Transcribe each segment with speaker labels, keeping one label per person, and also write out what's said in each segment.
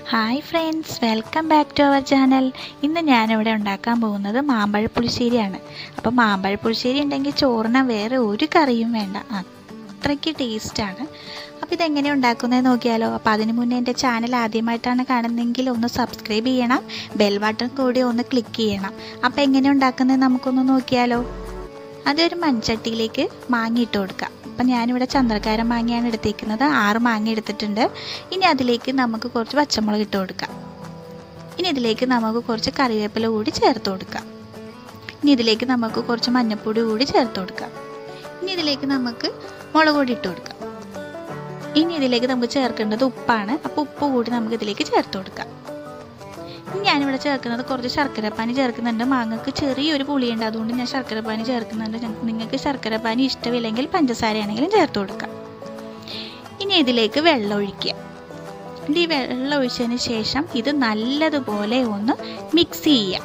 Speaker 1: hi friends welcome back to our channel ഇന്ന് ഞാനിവിടെ ഉണ്ടാക്കാൻ പോകുന്നത് മാമ്പഴ പുളിശ്ശേരിയാണ് അപ്പോൾ മാമ്പഴ പുളിശ്ശേരി ഉണ്ടെങ്കിൽ ചോറിന് വേറെ ഒരു കറിയും വേണ്ട അത്രയ്ക്ക് ടേസ്റ്റാണ് അപ്പോൾ ഇതെങ്ങനെ ഉണ്ടാക്കുന്നത് നോക്കിയാലോ അപ്പോൾ അതിന് മുന്നേ എൻ്റെ ചാനൽ ആദ്യമായിട്ടാണ് കാണുന്നതെങ്കിൽ ഒന്ന് സബ്സ്ക്രൈബ് ചെയ്യണം ബെൽ ബട്ടൺ കൂടി ഒന്ന് ക്ലിക്ക് ചെയ്യണം അപ്പോൾ എങ്ങനെ ഉണ്ടാക്കുന്നത് നമുക്കൊന്ന് നോക്കിയാലോ അതൊരു മൺചട്ടിയിലേക്ക് മാങ്ങ ഇട്ട് കൊടുക്കാം അപ്പം ഞാനിവിടെ ചന്ദ്രക്കാരൻ മാങ്ങയാണ് എടുത്തേക്കുന്നത് ആറ് മാങ്ങ എടുത്തിട്ടുണ്ട് ഇനി അതിലേക്ക് നമുക്ക് കുറച്ച് പച്ചമുളക് ഇട്ട് കൊടുക്കാം ഇനി ഇതിലേക്ക് നമുക്ക് കുറച്ച് കറിവേപ്പില കൂടി ചേർത്ത് കൊടുക്കാം ഇനി ഇതിലേക്ക് നമുക്ക് കുറച്ച് മഞ്ഞൾപ്പൊടി കൂടി ചേർത്ത് കൊടുക്കാം ഇനി ഇതിലേക്ക് നമുക്ക് മുളക് പൊടി ഇട്ട് കൊടുക്കാം ഇനി ഇതിലേക്ക് നമുക്ക് ചേർക്കേണ്ടത് ഉപ്പാണ് അപ്പോൾ ഉപ്പ് കൂടി നമുക്ക് ഇതിലേക്ക് ചേർത്ത് കൊടുക്കാം ഇനി ഞാനിവിടെ ചേർക്കുന്നത് കുറച്ച് ശർക്കരപ്പാനി ചേർക്കുന്നുണ്ട് മാങ്ങക്ക് ചെറിയൊരു പുളിയുണ്ട് അതുകൊണ്ട് ഞാൻ ശർക്കരപ്പാനി ചേർക്കുന്നുണ്ട് നിങ്ങൾക്ക് ശർക്കരപ്പാനി ഇഷ്ടമില്ലെങ്കിൽ പഞ്ചസാരയാണെങ്കിലും ചേർത്ത് കൊടുക്കാം ഇനി ഇതിലേക്ക് വെള്ളം ഒഴിക്കുക എന്നിട്ട് ഈ വെള്ളം ഒഴിച്ചതിന് ശേഷം ഇത് നല്ലതുപോലെ ഒന്ന് മിക്സ് ചെയ്യുക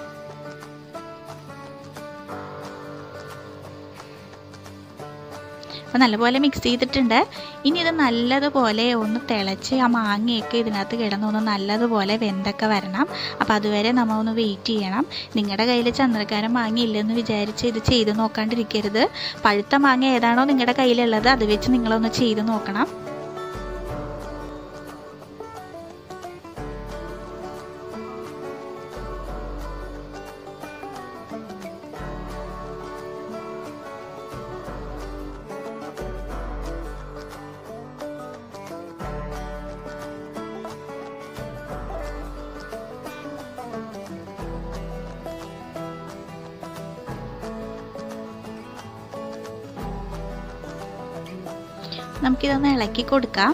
Speaker 1: അപ്പോൾ നല്ലപോലെ മിക്സ് ചെയ്തിട്ടുണ്ട് ഇനി ഇത് നല്ലതുപോലെ ഒന്ന് തിളച്ച് ആ മാങ്ങയൊക്കെ ഇതിനകത്ത് കിടന്നൊന്ന് നല്ലതുപോലെ വെന്തൊക്കെ വരണം അപ്പോൾ അതുവരെ നമ്മൾ ഒന്ന് വെയിറ്റ് ചെയ്യണം നിങ്ങളുടെ കയ്യിൽ ചന്ദ്രക്കാരൻ മാങ്ങ ഇല്ലെന്ന് വിചാരിച്ച് ഇത് ചെയ്ത് നോക്കാണ്ടിരിക്കരുത് പഴുത്ത മാങ്ങ ഏതാണോ നിങ്ങളുടെ കയ്യിലുള്ളത് അത് വെച്ച് നിങ്ങളൊന്ന് ചെയ്ത് നോക്കണം നമുക്കിതൊന്ന് ഇളക്കി കൊടുക്കാം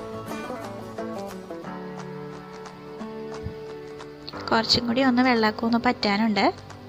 Speaker 1: കുറച്ചും കൂടി ഒന്ന് വെള്ളമൊക്കെ ഒന്ന് പറ്റാനുണ്ട്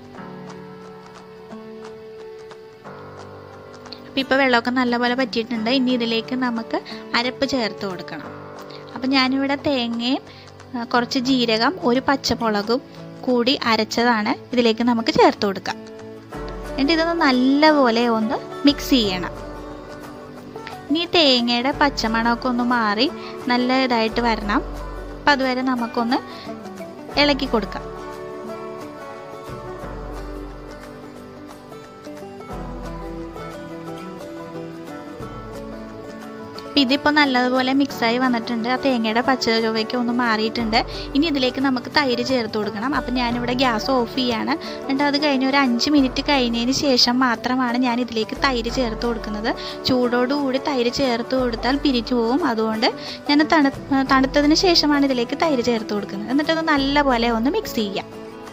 Speaker 1: അപ്പം ഇപ്പോൾ വെള്ളമൊക്കെ നല്ലപോലെ പറ്റിയിട്ടുണ്ട് ഇനി ഇതിലേക്ക് നമുക്ക് അരപ്പ് ചേർത്ത് കൊടുക്കണം അപ്പം ഞാനിവിടെ തേങ്ങയും കുറച്ച് ജീരകം ഒരു പച്ചമുളകും കൂടി അരച്ചതാണ് ഇതിലേക്ക് നമുക്ക് ചേർത്ത് കൊടുക്കാം എന്നിട്ട് ഇതൊന്ന് നല്ലപോലെ ഒന്ന് മിക്സ് ചെയ്യണം ഇനി തേങ്ങയുടെ പച്ചമണമൊക്കെ ഒന്ന് മാറി നല്ല ഇതായിട്ട് വരണം അപ്പം അതുവരെ നമുക്കൊന്ന് ഇളക്കി കൊടുക്കാം ഇതിപ്പോൾ നല്ലതുപോലെ മിക്സായി വന്നിട്ടുണ്ട് ആ തേങ്ങയുടെ പച്ച ചൊവ്വയ്ക്ക് ഒന്ന് മാറിയിട്ടുണ്ട് ഇനി ഇതിലേക്ക് നമുക്ക് തൈര് ചേർത്ത് കൊടുക്കണം അപ്പം ഞാനിവിടെ ഗ്യാസ് ഓഫ് ചെയ്യാണ് എന്നിട്ട് അത് കഴിഞ്ഞ് ഒരു അഞ്ച് മിനിറ്റ് കഴിഞ്ഞതിന് ശേഷം മാത്രമാണ് ഞാൻ ഇതിലേക്ക് തൈര് ചേർത്ത് കൊടുക്കുന്നത് ചൂടോടുകൂടി തൈര് ചേർത്ത് കൊടുത്താൽ പിരിച്ചു പോകും അതുകൊണ്ട് ഞാൻ തണു തണുത്തതിന് ശേഷമാണ് ഇതിലേക്ക് തൈര് ചേർത്ത് കൊടുക്കുന്നത് എന്നിട്ടത് നല്ലപോലെ ഒന്ന് മിക്സ് ചെയ്യാം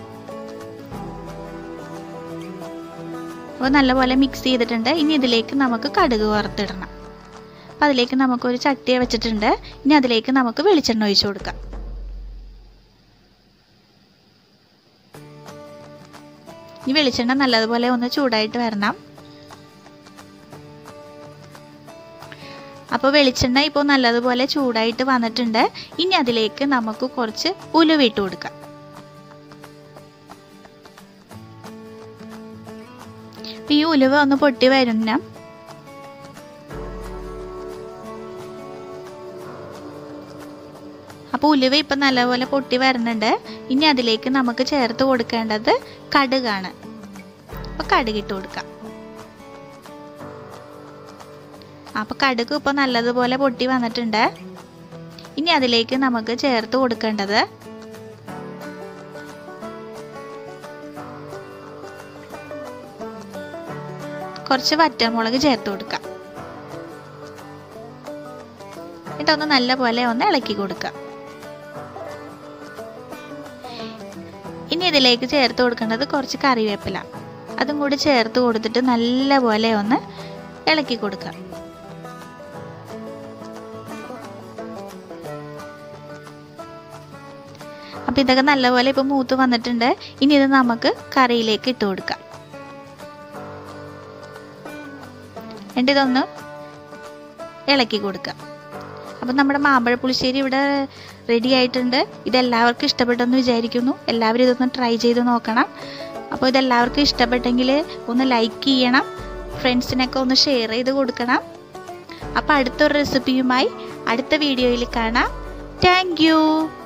Speaker 1: അപ്പോൾ നല്ലപോലെ മിക്സ് ചെയ്തിട്ടുണ്ട് ഇനി ഇതിലേക്ക് നമുക്ക് കടുക് വറുത്തിടണം അപ്പോൾ അതിലേക്ക് നമുക്കൊരു ചട്ടിയെ വെച്ചിട്ടുണ്ട് ഇനി അതിലേക്ക് നമുക്ക് വെളിച്ചെണ്ണ ഒഴിച്ചു കൊടുക്കാം ഈ വെളിച്ചെണ്ണ നല്ലതുപോലെ ഒന്ന് ചൂടായിട്ട് വരണം അപ്പോൾ വെളിച്ചെണ്ണ ഇപ്പോൾ നല്ലതുപോലെ ചൂടായിട്ട് വന്നിട്ടുണ്ട് ഇനി അതിലേക്ക് നമുക്ക് കുറച്ച് ഉലുവിട്ട് കൊടുക്കാം ഈ ഉലുവ ഒന്ന് പൊട്ടി വരുന്ന അപ്പോൾ ഉലുവ ഇപ്പം നല്ലപോലെ പൊട്ടി വരുന്നുണ്ട് ഇനി അതിലേക്ക് നമുക്ക് ചേർത്ത് കൊടുക്കേണ്ടത് കടുകാണ് അപ്പോൾ കടുകിട്ട് കൊടുക്കാം അപ്പോൾ കടുക് ഇപ്പോൾ നല്ലതുപോലെ പൊട്ടി വന്നിട്ടുണ്ട് ഇനി അതിലേക്ക് നമുക്ക് ചേർത്ത് കൊടുക്കേണ്ടത് കുറച്ച് വറ്റൽമുളക് ചേർത്ത് കൊടുക്കാം എന്നിട്ടൊന്ന് നല്ലപോലെ ഒന്ന് ഇളക്കി കൊടുക്കാം ഇനി ഇതിലേക്ക് ചേർത്ത് കൊടുക്കേണ്ടത് കുറച്ച് കറിവേപ്പില അതും കൂടി ചേർത്ത് കൊടുത്തിട്ട് നല്ലപോലെ ഒന്ന് ഇളക്കി കൊടുക്കുക അപ്പം ഇതൊക്കെ നല്ലപോലെ ഇപ്പോൾ മൂത്ത് വന്നിട്ടുണ്ട് ഇനി ഇത് നമുക്ക് കറിയിലേക്ക് ഇട്ട് കൊടുക്കാം എന്നിട്ട് ഇതൊന്ന് ഇളക്കി കൊടുക്കാം അപ്പം നമ്മുടെ മാമ്പഴ പുളിശ്ശേരി ഇവിടെ റെഡി ആയിട്ടുണ്ട് ഇതെല്ലാവർക്കും ഇഷ്ടപ്പെട്ടെന്ന് വിചാരിക്കുന്നു എല്ലാവരും ഇതൊന്ന് ട്രൈ ചെയ്ത് നോക്കണം അപ്പോൾ ഇതെല്ലാവർക്കും ഇഷ്ടപ്പെട്ടെങ്കിൽ ഒന്ന് ലൈക്ക് ചെയ്യണം ഫ്രണ്ട്സിനൊക്കെ ഒന്ന് ഷെയർ ചെയ്ത് കൊടുക്കണം അപ്പോൾ അടുത്തൊരു റെസിപ്പിയുമായി അടുത്ത വീഡിയോയിൽ കാണാം താങ്ക്